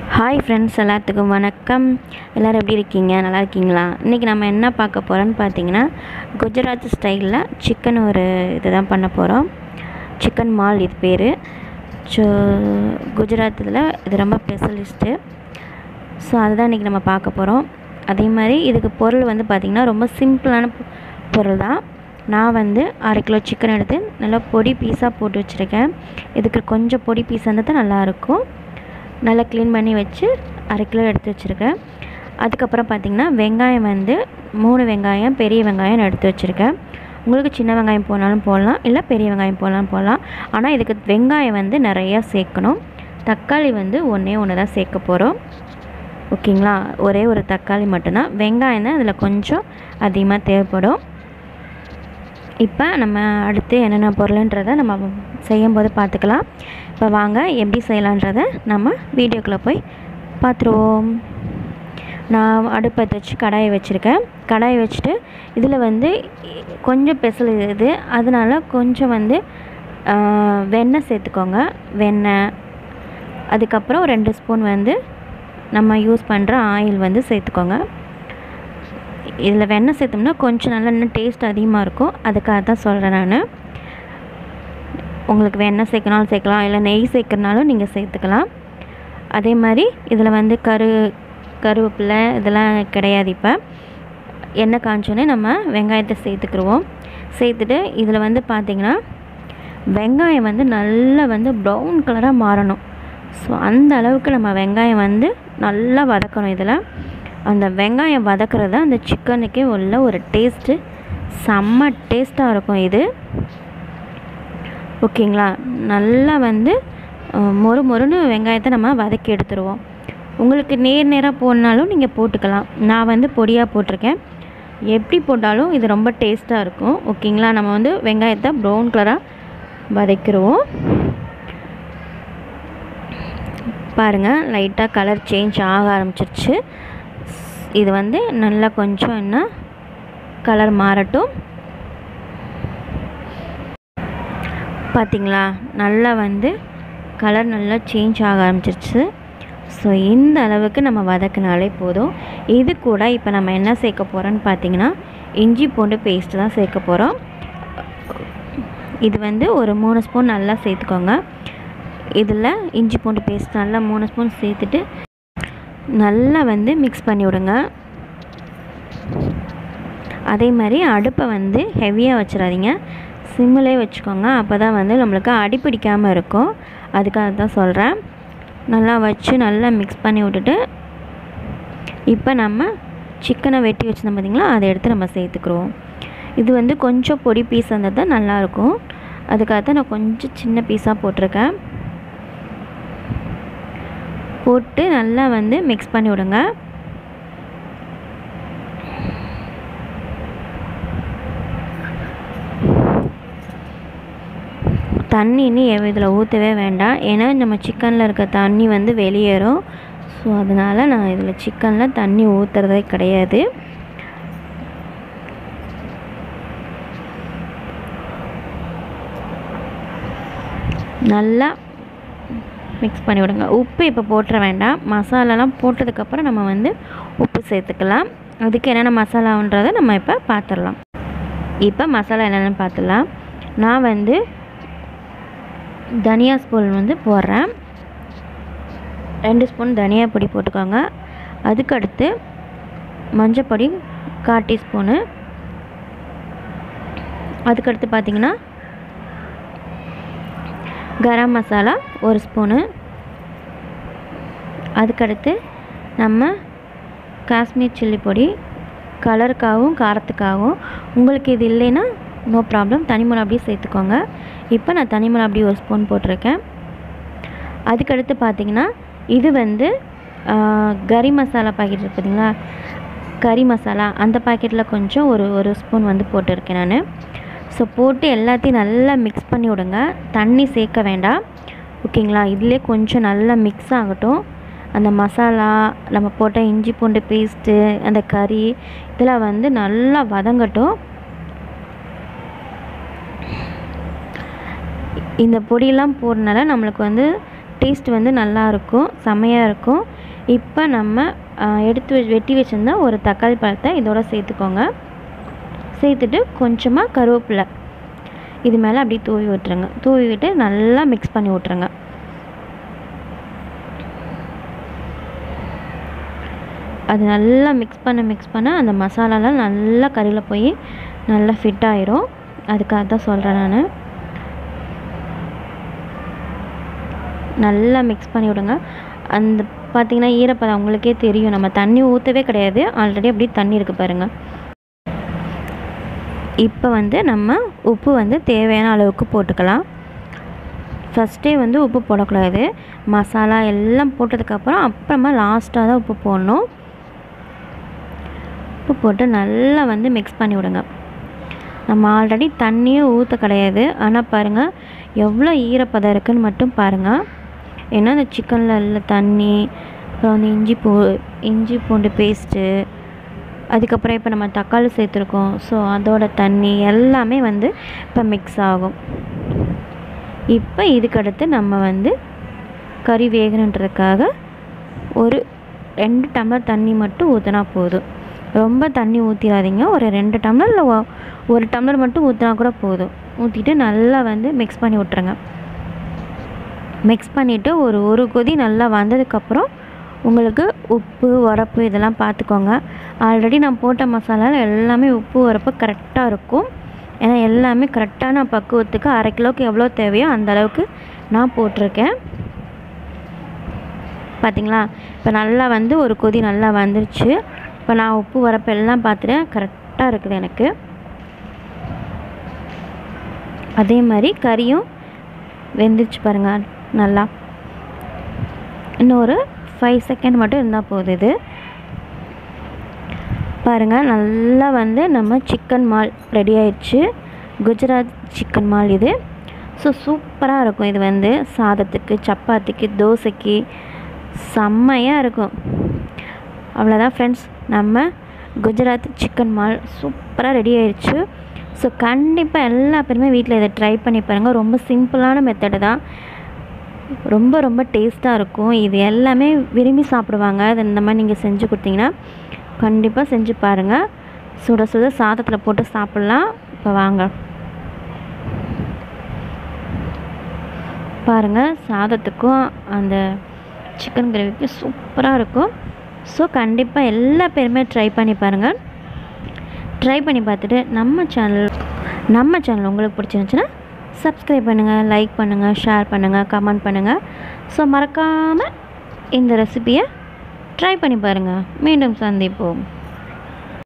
hi friends எல்லாத்துக்கும் வணக்கம் எல்லோரும் எப்படி இருக்கீங்க நல்லா இருக்கீங்களா இன்றைக்கி நம்ம என்ன பார்க்க போகிறோன்னு பார்த்தீங்கன்னா குஜராத் ஸ்டைலில் சிக்கன் ஒரு இது தான் பண்ண போகிறோம் சிக்கன் மால் இது பேர் ஸோ குஜராத்தில் இது ரொம்ப ஸ்பெஷலிஸ்ட்டு ஸோ அதுதான் இன்றைக்கி நம்ம பார்க்க போகிறோம் அதே மாதிரி இதுக்கு பொருள் வந்து பார்த்திங்கன்னா ரொம்ப சிம்பிளான பொ- பொருள் தான் நான் வந்து அரை கிலோ சிக்கன் எடுத்து நல்லா பொடி பீஸாக போட்டு வச்சுருக்கேன் இதுக்கு கொஞ்சம் பொடி பீஸ் இருந்தால் தான் நல்லாயிருக்கும் நல்லா க்ளீன் பண்ணி வச்சு அரை கிலோ எடுத்து வச்சுருக்கேன் அதுக்கப்புறம் பார்த்திங்கன்னா வெங்காயம் வந்து மூணு வெங்காயம் பெரிய வெங்காயம் நான் எடுத்து வச்சுருக்கேன் உங்களுக்கு சின்ன வெங்காயம் போனாலும் போடலாம் இல்லை பெரிய வெங்காயம் போடலாம் போடலாம் ஆனால் இதுக்கு வெங்காயம் வந்து நிறையா சேர்க்கணும் தக்காளி வந்து ஒன்றே ஒன்று தான் சேர்க்க போகிறோம் ஓகேங்களா ஒரே ஒரு தக்காளி மட்டும்தான் வெங்காயம் தான் இதில் கொஞ்சம் அதிகமாக தேவைப்படும் இப்போ நம்ம அடுத்து என்னென்ன பொருளுன்றதை நம்ம செய்யும்போது பார்த்துக்கலாம் இப்போ வாங்க எப்படி செய்யலான்றதை நம்ம வீடியோக்குள்ளே போய் பார்த்துருவோம் நான் அடுப்பை வச்சு கடாயை வச்சுருக்கேன் கடாயை வச்சுட்டு இதில் வந்து கொஞ்சம் பெசல் இது அதனால கொஞ்சம் வந்து ஆ, வெண்ணெய் சேர்த்துக்கோங்க வெண்ணெய் அதுக்கப்புறம் ரெண்டு ஸ்பூன் வந்து நம்ம யூஸ் பண்ணுற ஆயில் வந்து சேர்த்துக்கோங்க இதில் வெண்ணெய் சேர்த்தோம்னா கொஞ்சம் நல்லா இன்னும் டேஸ்ட் அதிகமாக இருக்கும் அதுக்காக தான் சொல்கிறேன் நான் உங்களுக்கு வெண்ணெய் சேர்க்கனாலும் சேர்க்கலாம் இல்லை நெய் சேர்க்கறனாலும் நீங்கள் சேர்த்துக்கலாம் அதே மாதிரி இதில் வந்து கரு கருவேப்பிலை இதெல்லாம் கிடையாது இப்போ எண்ணெய் காஞ்சோன்னே நம்ம வெங்காயத்தை சேர்த்துக்கிருவோம் சேர்த்துட்டு இதில் வந்து பார்த்திங்கன்னா வெங்காயம் வந்து நல்லா வந்து ப்ரௌன் கலராக மாறணும் ஸோ அந்த அளவுக்கு நம்ம வெங்காயம் வந்து நல்லா வதக்கணும் இதில் அந்த வெங்காயம் வதக்குறது தான் அந்த சிக்கனுக்கே உள்ள ஒரு டேஸ்ட்டு செம்ம டேஸ்ட்டாக இருக்கும் இது ஓகேங்களா நல்லா வந்து அஹ், மொறு மொறுன்னு வெங்காயத்தை நம்ம வதக்கி எடுத்துருவோம் உங்களுக்கு நேர் நேராக போடனாலும் நீங்கள் போட்டுக்கலாம் நான் வந்து பொடியாக போட்டிருக்கேன் எப்படி போட்டாலும் இது ரொம்ப டேஸ்ட்டாக இருக்கும் ஓகேங்களா நம்ம வந்து வெங்காயத்தை ப்ரௌன் கலராக வதக்கிடுவோம் பாருங்கள் லைட்டாக கலர் சேஞ்ச் ஆக ஆரம்பிச்சிருச்சு இது வந்து நல்லா கொஞ்சம் என்ன கலர் மாறட்டும் பார்த்தீங்களா நல்லா வந்து கலர் நல்லா சேஞ்ச் ஆக ஆரம்பிச்சிருச்சு ஸோ இந்த அளவுக்கு நம்ம வதக்கினாலே போதும் இது கூட இப்போ நம்ம என்ன சேர்க்க போகிறோன்னு பார்த்தீங்கன்னா இஞ்சி பூண்டு பேஸ்ட்டு தான் சேர்க்க போகிறோம் இது வந்து ஒரு மூணு ஸ்பூன் நல்லா சேர்த்துக்கோங்க இதில் இஞ்சி பூண்டு பேஸ்ட் நல்லா மூணு ஸ்பூன் சேர்த்துட்டு நல்லா வந்து மிக்ஸ் பண்ணி விடுங்க அதே மாதிரி அடுப்பை வந்து ஹெவியாக வச்சிடாதீங்க சிம்மிலே வச்சுக்கோங்க அப்போ தான் வந்து நம்மளுக்கு அடி பிடிக்காமல் இருக்கும் அதுக்காக தான் சொல்கிறேன் நல்லா வச்சு நல்லா மிக்ஸ் பண்ணி விட்டுட்டு இப்போ நம்ம சிக்கனை வெட்டி வச்சுருந்தோம் பார்த்தீங்களா அதை எடுத்து நம்ம சேர்த்துக்குருவோம் இது வந்து கொஞ்சம் பொடி பீஸ் இருந்தால் தான் நல்லாயிருக்கும் அதுக்காக தான் நான் கொஞ்சம் சின்ன பீஸாக போட்டிருக்கேன் போட்டு நல்லா வந்து மிக்ஸ் பண்ணி விடுங்க தண்ணி இனி இதில் ஊற்றவே வேண்டாம் ஏன்னா நம்ம சிக்கனில் இருக்க தண்ணி வந்து வெளியேறும் ஸோ அதனால் நான் இதில் சிக்கனில் தண்ணி ஊற்றுறதே கிடையாது நல்லா மிக்ஸ் பண்ணி விடுங்க உப்பு இப்போ போட்டுற வேண்டாம் மசாலாலாம் போட்டதுக்கப்புறம் நம்ம வந்து உப்பு சேர்த்துக்கலாம் அதுக்கு என்னென்ன மசாலான்றதை நம்ம இப்போ பார்த்துடலாம் இப்போ மசாலா என்னென்னு பார்த்துடலாம் நான் வந்து தனியா ஸ்பூன் வந்து போடுறேன் ரெண்டு ஸ்பூன் தனியா பொடி போட்டுக்கோங்க அதுக்கடுத்து மஞ்சப்பொடி கால் டீஸ்பூனு அதுக்கடுத்து பார்த்திங்கன்னா கரம் மசாலா ஒரு ஸ்பூனு அதுக்கடுத்து நம்ம காஷ்மீர் சில்லி பொடி கலருக்காகவும் காரத்துக்காகவும் உங்களுக்கு இது இல்லைன்னா நோ ப்ராப்ளம் தனி மிளகாய் சேர்த்துக்கோங்க இப்போ நான் தனி மிளகாய் ஒரு ஸ்பூன் போட்டிருக்கேன் அதுக்கடுத்து பார்த்தீங்கன்னா இது வந்து ஆ, கறி மசாலா பாக்கெட் இருக்கு பார்த்தீங்களா கறி மசாலா அந்த பாக்கெட்டில் கொஞ்சம் ஒரு ஒரு ஸ்பூன் வந்து போட்டிருக்கேன் நான் ஸோ போட்டு எல்லாத்தையும் நல்லா மிக்ஸ் பண்ணி விடுங்க தண்ணி சேர்க்க வேண்டாம் ஓகேங்களா இதிலே கொஞ்சம் நல்லா மிக்ஸ் ஆகட்டும் அந்த மசாலா நம்ம போட்ட இஞ்சி பூண்டு பேஸ்ட்டு அந்த கறி இதெல்லாம் வந்து நல்லா வதங்கட்டும் இந்த பொடியெல்லாம் போடுறனால நம்மளுக்கு வந்து டேஸ்ட் வந்து நல்லா இருக்கும் செம்மையாக இருக்கும் இப்போ நம்ம ஆ, எடுத்து வ- வெட்டி வச்சுருந்தா ஒரு தக்காளி பழத்தை இதோட சேர்த்துக்கோங்க சேர்த்துட்டு கொஞ்சமாக கருவேப்பிலை இது மேலே அப்படியே தூவி விட்டுருங்க தூவி விட்டு நல்லா மிக்ஸ் பண்ணி விட்ருங்க அது நல்லா மிக்ஸ் பண்ண மிக்ஸ் பண்ண அந்த மசாலாலாம் நல்லா கறியில் போய் நல்லா ஃபிட் ஆயிரும் அதுக்காக தான் சொல்கிறேன் நான் நல்லா மிக்ஸ் பண்ணி விடுங்க அந்த பார்த்தீங்கன்னா ஈரப்பதம் உங்களுக்கே தெரியும் நம்ம தண்ணி ஊற்றவே கிடையாது ஆல்ரெடி அப்படியே தண்ணி இருக்குது பாருங்கள் இப்போ வந்து நம்ம உப்பு வந்து தேவையான அளவுக்கு போட்டுக்கலாம் ஃபஸ்ட்டே வந்து உப்பு போடக்கூடாது மசாலா எல்லாம் போட்டதுக்கப்புறம் அப்புறமா லாஸ்ட்டாக தான் உப்பு போடணும் உப்பு போட்டு நல்லா வந்து மிக்ஸ் பண்ணி விடுங்க நம்ம ஆல்ரெடி தண்ணியே ஊற்ற கிடையாது ஆனால் பாருங்கள் எவ்வளோ ஈரப்பதம் இருக்குன்னு மட்டும் பாருங்கள் ஏன்னா இந்த சிக்கனில் உள்ள தண்ணி அப்புறம் வந்து இஞ்சி பூ இஞ்சி பூண்டு பேஸ்ட்டு அதுக்கப்புறம் இப்போ நம்ம தக்காளி சேர்த்துருக்கோம் ஸோ அதோட தண்ணி எல்லாமே வந்து இப்போ மிக்ஸ் ஆகும் இப்போ இதுக்கடுத்து நம்ம வந்து கறி வேகணுன்றதுக்காக ஒரு ரெண்டு டம்ளர் தண்ணி மட்டும் ஊற்றினா போதும் ரொம்ப தண்ணி ஊற்றிடாதீங்க ஒரு ரெண்டு டம்ளர் இல்லை ஒ- ஒரு டம்ளர் மட்டும் ஊற்றினா கூட போதும் ஊற்றிட்டு நல்லா வந்து மிக்ஸ் பண்ணி விட்ருங்க மிக்ஸ் பண்ணிவிட்டு ஒரு ஒரு கொதி நல்லா வந்ததுக்கப்புறம் உங்களுக்கு உப்பு உரப்பு இதெல்லாம் பார்த்துக்கோங்க ஆல்ரெடி நான் போட்ட மசாலாவில் எல்லாமே உப்பு உரப்பு கரெக்டாக இருக்கும் ஏன்னா எல்லாமே கரெக்டான பக்குவத்துக்கு அரை கிலோவுக்கு எவ்வளோ தேவையோ அந்த அளவுக்கு நான் போட்டிருக்கேன் பார்த்தீங்களா இப்போ நல்லா வந்து ஒரு கொதி நல்லா வந்துருச்சு இப்போ நான் உப்பு உரப்பு எல்லாம் பார்த்துட்டேன் கரெக்டாக இருக்குது எனக்கு அதே மாதிரி கறியும் வெந்துருச்சு பாருங்க நல்லா இன்னொரு ஃபைவ் செகண்ட் மட்டும் இருந்தால் போதும் இது பாருங்கள் நல்லா வந்து நம்ம சிக்கன் மால் ரெடி ஆயிடுச்சு குஜராத் சிக்கன் மால் இது ஸோ சூப்பராக இருக்கும் இது வந்து சாதத்துக்கு சப்பாத்திக்கு தோசைக்கு செம்மையாக இருக்கும் அவ்வளோதான் ஃப்ரெண்ட்ஸ் நம்ம குஜராத் சிக்கன் மால் சூப்பராக ரெடி ஆயிடுச்சு ஸோ கண்டிப்பாக எல்லா பேருமே வீட்டில் இதை ட்ரை பண்ணி பாருங்கள் ரொம்ப சிம்பிளான மெத்தடு தான் ரொம்ப ரொம்ப டேஸ்ட்டாக இருக்கும் இது எல்லாமே விரும்பி சாப்பிடுவாங்க அது இந்த மாதிரி நீங்கள் செஞ்சு கொடுத்தீங்கன்னா கண்டிப்பாக செஞ்சு பாருங்கள் சுட சுட சாதத்தில் போட்டு சாப்பிட்லாம் இப்போ வாங்க பாருங்கள் சாதத்துக்கும் அந்த சிக்கன் கிரேவிக்கும் சூப்பராக இருக்கும் ஸோ கண்டிப்பாக எல்லா பேருமே ட்ரை பண்ணி பாருங்கள் ட்ரை பண்ணி பார்த்துட்டு நம்ம சேனல் நம்ம சேனல் உங்களுக்கு பிடிச்சிருந்துச்சுன்னா சப்ஸ்கிரைப் பண்ணுங்கள் லைக் பண்ணுங்கள் ஷேர் பண்ணுங்கள் கமெண்ட் பண்ணுங்கள் ஸோ மறக்காமல் இந்த ரெசிபியை ட்ரை பண்ணி பாருங்கள் மீண்டும் சந்திப்போம்